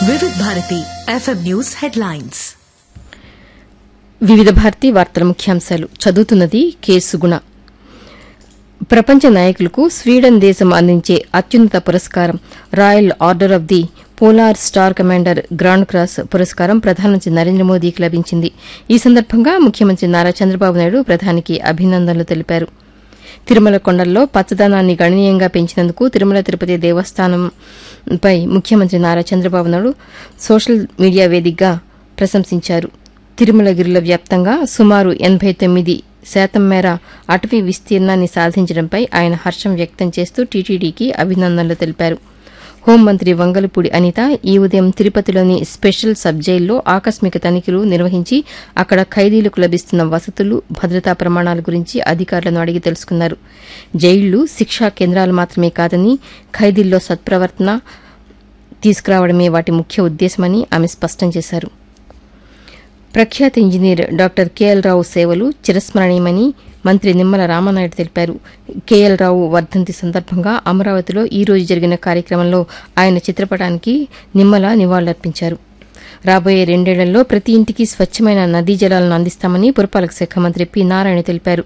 వివిధ Bharati FM news headlines వివిధ భారతి వార్తల ముఖ్యాంశాలు చదువుతున్నది కేసు గుణ ప్రపంచ నాయకులకు స్వీడన్ దేశం అందించే అత్యున్నత పురస్కారం royal order of the polar star commander grand cross పురస్కారం ప్రధానమంత్రి నరేంద్ర మోదీకి లభించింది ఈ సందర్భంగా ముఖ్యమంత్రి నారా చంద్రబాబు నాయుడు ప్రధానికి అభినందనలు తెలిపారు తిరుమల కొండల్లో పచ్చదనాన్ని గణనీయంగా పెంచినందుకు తిరుమల తిరుపతి దేవస్థానంపై ముఖ్యమంత్రి నారా చంద్రబాబు నాయుడు సోషల్ మీడియా వేదికగా ప్రశంసించారు తిరుమలగిరిలో వ్యాప్తంగా సుమారు ఎనబై తొమ్మిది శాతం మేర అటవీ విస్తీర్ణాన్ని సాధించడంపై ఆయన హర్షం వ్యక్తం చేస్తూ టీటీడీకి అభినందనలు తెలిపారు హోంమంత్రి వంగలపూడి అనిత ఈ ఉదయం తిరుపతిలోని స్పెషల్ సబ్ జైల్లో ఆకస్మిక తనిఖీలు నిర్వహించి అక్కడ ఖైదీలకు లభిస్తున్న వసతులు భద్రతా ప్రమాణాల గురించి అధికారులను అడిగి తెలుసుకున్నారు జైళ్లు శిక్షా కేంద్రాలు మాత్రమే కాదని ఖైదీల్లో సత్ప్రవర్తన తీసుకురావడమే వాటి ముఖ్య ఉద్దేశమని ఆమె స్పష్టం చేశారు ప్రఖ్యాత ఇంజనీర్ డాక్టర్ కెఎల్ రావు సేవలు చిరస్మరణీయమని మంత్రి నిమ్మల రామానాయుడు తెలిపారు కెఎల్ రావు వర్ధంతి సందర్భంగా అమరావతిలో ఈ రోజు జరిగిన కార్యక్రమంలో ఆయన చిత్రపటానికి నిమ్మల నివాళులర్పించారు రాబోయే రెండేళ్లలో ప్రతి ఇంటికి స్వచ్ఛమైన నదీ జలాలను అందిస్తామని పురపాలక శాఖ మంత్రి పి నారాయణ తెలిపారు